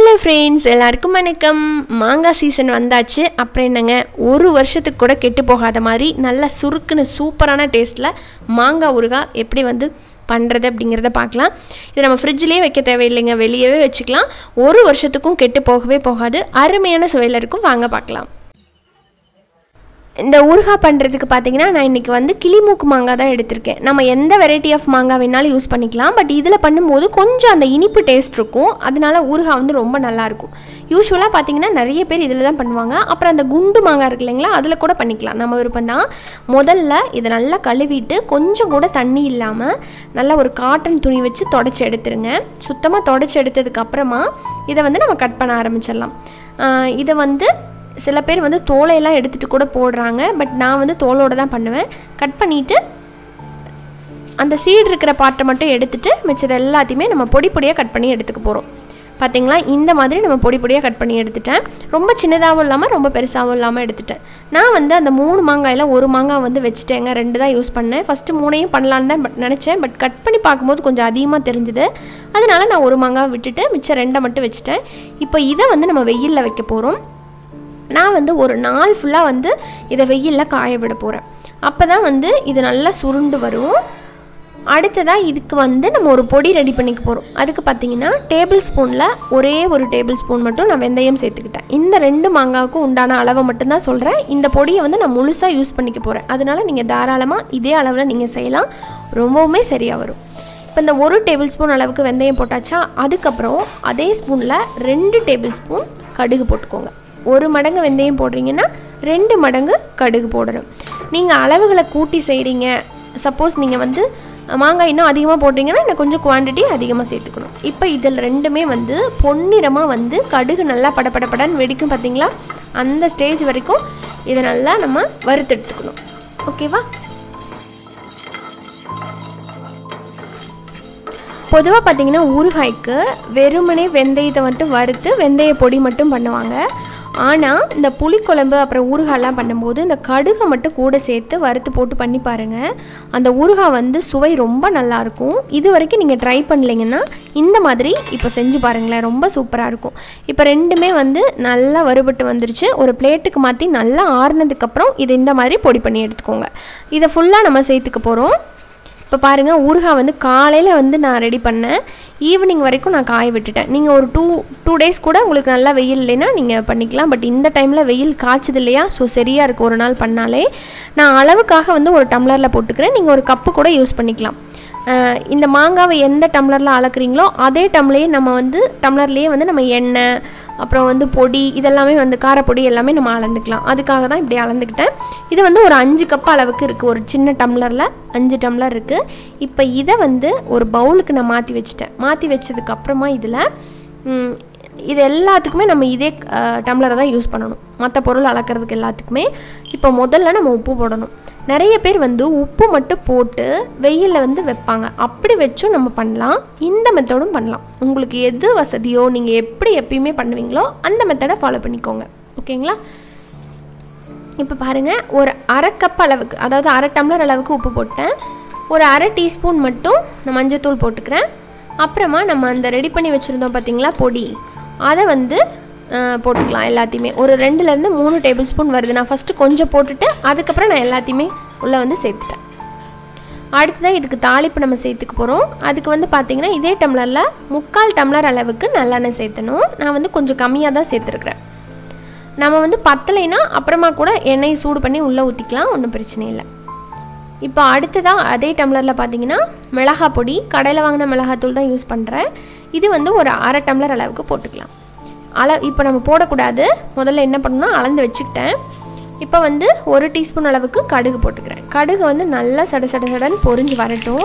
hello friends எல்லாருக்கும் வணக்கம் மாங்காய் சீசன் வந்தாச்சு அப்புறம் என்னங்க ஒரு வருஷத்துக்கு கூட கெட்டு போகாத மாதிரி நல்லா சுருக்குன்னு சூப்பரான டேஸ்ட்டில் மாங்காய் ஊறுகாய் எப்படி வந்து பண்ணுறது அப்படிங்கிறத பார்க்கலாம் இது நம்ம ஃப்ரிட்ஜ்லேயே வைக்க தேவையில்லைங்க வெளியவே வச்சுக்கலாம் ஒரு வருஷத்துக்கும் கெட்டு போகவே போகாது அருமையான சுவையில் இருக்கும் வாங்க பார்க்கலாம் இந்த ஊறுகாய் பண்ணுறதுக்கு பார்த்தீங்கன்னா நான் இன்றைக்கி வந்து கிளிமூக்கு மாங்காய் தான் எடுத்திருக்கேன் நம்ம எந்த வெரைட்டி ஆஃப் மாங்காய் வேணாலும் யூஸ் பண்ணிக்கலாம் பட் இதில் பண்ணும்போது கொஞ்சம் அந்த இனிப்பு டேஸ்ட் இருக்கும் அதனால ஊறுகாய் வந்து ரொம்ப நல்லாயிருக்கும் யூஸ்வலாக பார்த்தீங்கன்னா நிறைய பேர் இதில் தான் பண்ணுவாங்க அப்புறம் அந்த குண்டு மாங்காய் இருக்கு இல்லைங்களா அதில் கூட பண்ணிக்கலாம் நம்ம விருப்பம் தான் முதல்ல இதை நல்லா கழுவிட்டு கொஞ்சம் கூட தண்ணி இல்லாமல் நல்லா ஒரு காட்டன் துணி வச்சு தொடச்சி எடுத்துருங்க சுத்தமாக தொடச்சி எடுத்ததுக்கு அப்புறமா இதை வந்து நம்ம கட் பண்ண ஆரம்பிச்சிடலாம் ஆஹ் இதை வந்து சில பேர் வந்து தோலையெல்லாம் எடுத்துகிட்டு கூட போடுறாங்க பட் நான் வந்து தோலோடு தான் பண்ணுவேன் கட் பண்ணிவிட்டு அந்த சீடு இருக்கிற பாட்டை மட்டும் எடுத்துட்டு மிச்சது எல்லாத்தையுமே நம்ம பொடி பொடியாக கட் பண்ணி எடுத்துக்க போகிறோம் பார்த்தீங்களா இந்த மாதிரி நம்ம பொடி பொடியாக கட் பண்ணி எடுத்துட்டேன் ரொம்ப சின்னதாகவும் இல்லாமல் ரொம்ப பெருசாகவும் இல்லாமல் எடுத்துட்டேன் நான் வந்து அந்த மூணு மாங்காயில் ஒரு மாங்காய் வந்து வச்சுட்டேங்க ரெண்டு தான் யூஸ் பண்ணேன் ஃபஸ்ட்டு மூணையும் பண்ணலான்னு தான் பட் நினச்சேன் பட் கட் பண்ணி பார்க்கும்போது கொஞ்சம் அதிகமாக தெரிஞ்சுது அதனால நான் ஒரு மாங்காய் விட்டுட்டு மிச்சம் ரெண்டை மட்டும் வச்சுட்டேன் இப்போ இதை வந்து நம்ம வெயிலில் வைக்க போகிறோம் நான் வந்து ஒரு நாள் ஃபுல்லாக வந்து இதை வெயிலில் காய விட போகிறேன் அப்போ தான் வந்து இது நல்லா சுருண்டு வரும் அடுத்ததாக இதுக்கு வந்து நம்ம ஒரு பொடி ரெடி பண்ணிக்க போகிறோம் அதுக்கு பார்த்தீங்கன்னா டேபிள் ஸ்பூனில் ஒரே ஒரு டேபிள் ஸ்பூன் மட்டும் நான் வெந்தயம் சேர்த்துக்கிட்டேன் இந்த ரெண்டு மாங்காவுக்கும் உண்டான அளவை மட்டும்தான் சொல்கிறேன் இந்த பொடியை வந்து நான் முழுசாக யூஸ் பண்ணிக்க போகிறேன் அதனால் நீங்கள் தாராளமாக இதே அளவில் நீங்கள் செய்யலாம் ரொம்பவுமே சரியாக வரும் இப்போ இந்த ஒரு டேபிள் ஸ்பூன் அளவுக்கு வெந்தயம் போட்டாச்சா அதுக்கப்புறம் அதே ஸ்பூனில் ரெண்டு டேபிள் ஸ்பூன் கடுகு போட்டுக்கோங்க ஒரு மடங்கு வெந்தயம் போடுறீங்கன்னா ரெண்டு மடங்கு கடுகு போடணும் நீங்கள் அளவுகளை கூட்டி செய்கிறீங்க சப்போஸ் நீங்கள் வந்து மாங்காய் இன்னும் அதிகமாக போட்டிங்கன்னா இன்னும் கொஞ்சம் குவான்டிட்டி அதிகமாக சேர்த்துக்கணும் இப்போ இதில் ரெண்டுமே வந்து பொன்னிறமாக வந்து கடுகு நல்லா படபடபடன்னு வெடிக்கும் பார்த்தீங்களா அந்த ஸ்டேஜ் வரைக்கும் இதை நல்லா நம்ம வறுத்தெடுத்துக்கணும் ஓகேவா பொதுவாக பார்த்தீங்கன்னா ஊறுகாய்க்கு வெறுமனே வெந்தயத்தை மட்டும் வறுத்து வெந்தய பொடி மட்டும் பண்ணுவாங்க ஆனால் இந்த புளிக்குழம்பு அப்புறம் ஊறுகாய்லாம் பண்ணும்போது இந்த கடுகை மட்டும் கூட சேர்த்து வறுத்து போட்டு பண்ணி பாருங்கள் அந்த ஊறுகாய் வந்து சுவை ரொம்ப நல்லாயிருக்கும் இது வரைக்கும் நீங்கள் ட்ரை பண்ணலைங்கன்னா இந்த மாதிரி இப்போ செஞ்சு பாருங்களேன் ரொம்ப சூப்பராக இருக்கும் இப்போ ரெண்டுமே வந்து நல்லா வறுபட்டு வந்துருச்சு ஒரு பிளேட்டுக்கு மாற்றி நல்லா ஆறுனதுக்கப்புறம் இது இந்த மாதிரி பொடி பண்ணி எடுத்துக்கோங்க இதை ஃபுல்லாக நம்ம சேர்த்துக்க போகிறோம் இப்போ பாருங்கள் ஊறுகாய் வந்து காலையில் வந்து நான் ரெடி பண்ணேன் ஈவினிங் வரைக்கும் நான் காய விட்டுட்டேன் நீங்கள் ஒரு டூ டூ டேஸ் கூட உங்களுக்கு நல்லா வெயில் இல்லைன்னா நீங்கள் பண்ணிக்கலாம் பட் இந்த டைமில் வெயில் காய்ச்சது இல்லையா ஸோ சரியாக இருக்குது ஒரு நாள் பண்ணாலே நான் அளவுக்காக வந்து ஒரு டம்ளரில் போட்டுக்கிறேன் நீங்கள் ஒரு கப்பு கூட யூஸ் பண்ணிக்கலாம் அஹ் இந்த மாங்காவை எந்த டம்ளரில் அளக்குறீங்களோ அதே டம்ளரையே நம்ம வந்து டம்ளர்லேயே வந்து நம்ம எண்ணெய் அப்புறம் வந்து பொடி இதெல்லாமே வந்து காரப்பொடி எல்லாமே நம்ம அளந்துக்கலாம் அதுக்காக தான் இப்படி அளந்துக்கிட்டேன் இது வந்து ஒரு அஞ்சு கப் அளவுக்கு இருக்குது ஒரு சின்ன டம்ளரில் அஞ்சு டம்ளர் இருக்குது இப்போ இதை வந்து ஒரு பவுலுக்கு நான் மாற்றி வச்சுட்டேன் மாற்றி வச்சதுக்கப்புறமா இதில் ம், இது எல்லாத்துக்குமே நம்ம இதே டம்ளரை தான் யூஸ் பண்ணணும் மற்ற பொருள் அளக்கிறதுக்கு எல்லாத்துக்குமே இப்போ முதல்ல நம்ம உப்பு போடணும் நிறைய பேர் வந்து உப்பு மட்டும் போட்டு வெயிலில் வந்து வைப்பாங்க அப்படி வச்சும் நம்ம பண்ணலாம் இந்த மெத்தடும் பண்ணலாம் உங்களுக்கு எது வசதியோ நீங்கள் எப்படி எப்பயுமே பண்ணுவீங்களோ அந்த மெத்தடை ஃபாலோ பண்ணிக்கோங்க ஓகேங்களா இப்போ பாருங்கள் ஒரு அரை கப் அளவுக்கு அதாவது அரை டம்ளர் அளவுக்கு உப்பு போட்டேன் ஒரு அரை டீஸ்பூன் மட்டும் நான் மஞ்சத்தூள் போட்டுக்கிறேன் அப்புறமா நம்ம அந்த ரெடி பண்ணி வச்சுருந்தோம் பார்த்தீங்களா பொடி அதை வந்து அஹ், போட்டுக்கலாம் எல்லாத்தையுமே ஒரு ரெண்டுலேருந்து மூணு டேபிள் ஸ்பூன் வருது நான் ஃபஸ்ட்டு கொஞ்சம் போட்டுட்டு அதுக்கப்புறம் நான் எல்லாத்தையுமே உள்ளே வந்து சேர்த்துட்டேன் அடுத்ததான் இதுக்கு தாளிப்பு நம்ம சேர்த்துக்க போகிறோம் அதுக்கு வந்து பார்த்திங்கன்னா இதே டம்ளரில் முக்கால் டம்ளர் அளவுக்கு நல்லெண்ணெய் சேர்த்தணும் நான் வந்து கொஞ்சம் கம்மியாக தான் சேர்த்துருக்குறேன் நம்ம வந்து பத்தலைன்னா அப்புறமா கூட எண்ணெயை சூடு பண்ணி உள்ளே ஊற்றிக்கலாம் ஒன்றும் பிரச்சனை இல்லை இப்போ அடுத்ததாக அதே டம்ளரில் பார்த்தீங்கன்னா மிளகாய் பொடி கடையில் வாங்கின மிளகாத்தூள் தான் யூஸ் பண்ணுறேன் இது வந்து ஒரு அரை டம்ளர் அளவுக்கு போட்டுக்கலாம் அள இப்போ நம்ம போடக்கூடாது முதல்ல என்ன பண்ணணும்னா அளந்து வச்சுக்கிட்டேன் இப்போ வந்து ஒரு டீஸ்பூன் அளவுக்கு கடுகு போட்டுக்கிறேன் கடுகு வந்து நல்லா சட சட சடன்னு பொரிஞ்சு வரட்டும்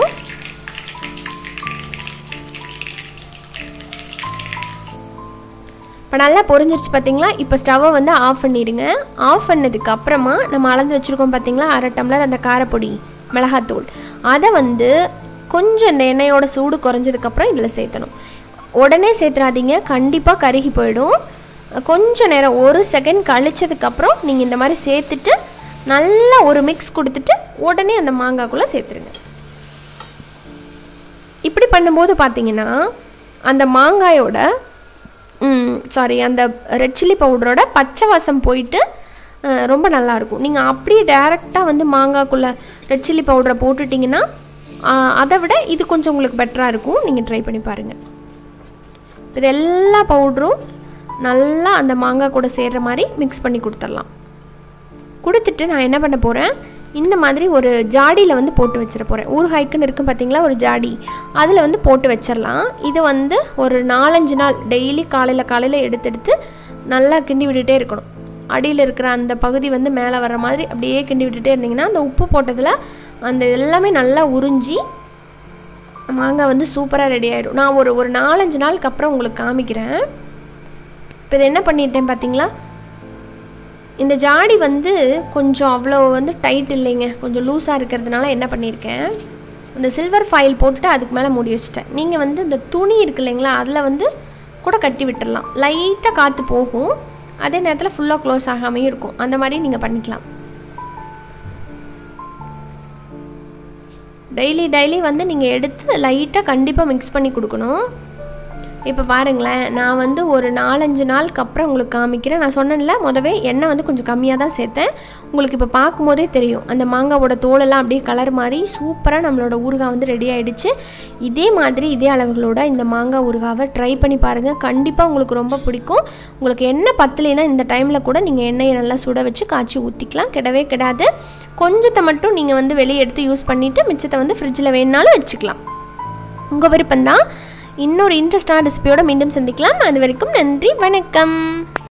இப்போ நல்லா பொரிஞ்சிருச்சு பார்த்தீங்களா இப்போ ஸ்டவ்வை வந்து ஆஃப் பண்ணிடுங்க ஆஃப் பண்ணதுக்கு அப்புறமா நம்ம அளந்து வச்சுருக்கோம் பார்த்தீங்களா அரை டம்ளர் அந்த காரப்பொடி மிளகாத்தூள் அதை வந்து கொஞ்சம் இந்த எண்ணெயோட சூடு குறைஞ்சதுக்கப்புறம் இதில் சேர்த்தணும் உடனே சேர்த்துறாதீங்க கண்டிப்பாக கருகி போயிடும் கொஞ்சம் நேரம் ஒரு செகண்ட் கழிச்சதுக்கப்புறம் நீங்கள் இந்த மாதிரி சேர்த்துட்டு நல்லா ஒரு மிக்ஸ் கொடுத்துட்டு உடனே அந்த மாங்காய்க்குள்ளே சேர்த்துருங்க இப்படி பண்ணும்போது பார்த்தீங்கன்னா அந்த மாங்காயோட சாரி அந்த ரெட் சில்லி பவுடரோட பச்சை வாசம் போயிட்டு அஹ், ரொம்ப நல்லாயிருக்கும் நீங்கள் அப்படியே டேரெக்டாக வந்து மாங்காய்க்குள்ளே ரெட் சில்லி பவுடரை போட்டுட்டிங்கன்னா அஹ், அதை விட இது கொஞ்சம் உங்களுக்கு பெட்டராக இருக்கும் நீங்கள் ட்ரை பண்ணி பாருங்கள் இது எல்லா பவுடரும் நல்லா அந்த மாங்காய் கூட சேர்கிற மாதிரி மிக்ஸ் பண்ணி கொடுத்துடலாம் கொடுத்துட்டு நான் என்ன பண்ண போகிறேன் இந்த மாதிரி ஒரு ஜாடியில் வந்து போட்டு வச்சிட போகிறேன் ஊறுகாய்க்குன்னு இருக்கும் பார்த்தீங்களா ஒரு ஜாடி அதில் வந்து போட்டு வச்சிடலாம் இது வந்து ஒரு நாலஞ்சு நாள் டெய்லி காலையில் காலையில் எடுத்து எடுத்து நல்லா கிண்டி விட்டுட்டே இருக்கணும் அடியில் இருக்கிற அந்த பகுதி வந்து மேலே வர்ற மாதிரி அப்படியே கிண்டி விட்டுட்டே இருந்தீங்கன்னா அந்த உப்பு போட்டதில் அந்த எல்லாமே நல்லா உறிஞ்சி மாங்காய் வந்து சூப்பராக ரெடி ஆகிடும் நான் ஒரு ஒரு நாலஞ்சு நாளுக்கு அப்புறம் உங்களுக்கு காமிக்கிறேன் இப்போ இதை என்ன பண்ணிட்டேன் பார்த்தீங்களா இந்த ஜாடி வந்து கொஞ்சம் அவ்வளோ வந்து டைட் இல்லைங்க கொஞ்சம் லூஸாக இருக்கிறதுனால என்ன பண்ணியிருக்கேன் இந்த சில்வர் ஃபாயில் போட்டுட்டு அதுக்கு மேலே மூடி வச்சிட்டேன் நீங்கள் வந்து இந்த துணி இருக்கு இல்லைங்களா அதில் வந்து கூட கட்டி விட்டுடலாம் லைட்டாக காற்று போகும் அதே நேரத்தில் ஃபுல்லாக க்ளோஸ் ஆகாமையும் இருக்கும் அந்த மாதிரி நீங்கள் பண்ணிக்கலாம் டெய்லி டெய்லி வந்து நீங்கள் எடுத்து லைட்டாக கண்டிப்பாக மிக்ஸ் பண்ணி கொடுக்கணும் இப்போ பாருங்களேன் நான் வந்து ஒரு நாலஞ்சு நாளுக்கு அப்புறம் உங்களுக்கு காமிக்கிறேன் நான் சொன்னேன்ல முதவே எண்ணெய் வந்து கொஞ்சம் கம்மியாக தான் சேர்த்தேன் உங்களுக்கு இப்போ பார்க்கும்போதே தெரியும் அந்த மாங்காவோட தோலெல்லாம் அப்படியே கலர் மாதிரி சூப்பராக நம்மளோட ஊறுகாய் வந்து ரெடி ஆகிடுச்சு இதே மாதிரி இதே அளவுகளோட இந்த மாங்காய் ஊறுகாவை ட்ரை பண்ணி பாருங்கள் கண்டிப்பாக உங்களுக்கு ரொம்ப பிடிக்கும் உங்களுக்கு எண்ணெய் பத்தலைன்னா இந்த டைமில் கூட நீங்கள் எண்ணெயை நல்லா சுட வச்சு காய்ச்சி ஊற்றிக்கலாம் கிடவே கிடாது கொஞ்சத்தை மட்டும் நீங்கள் வந்து வெளியே எடுத்து யூஸ் பண்ணிவிட்டு மிச்சத்தை வந்து ஃப்ரிட்ஜில் வேணுனாலும் வச்சுக்கலாம் உங்கள் விருப்பம்தான் இன்னொரு இன்ட்ரெஸ்டான ரெசிபியோட மீண்டும் சந்திக்கலாம் அது வரைக்கும் நன்றி வணக்கம்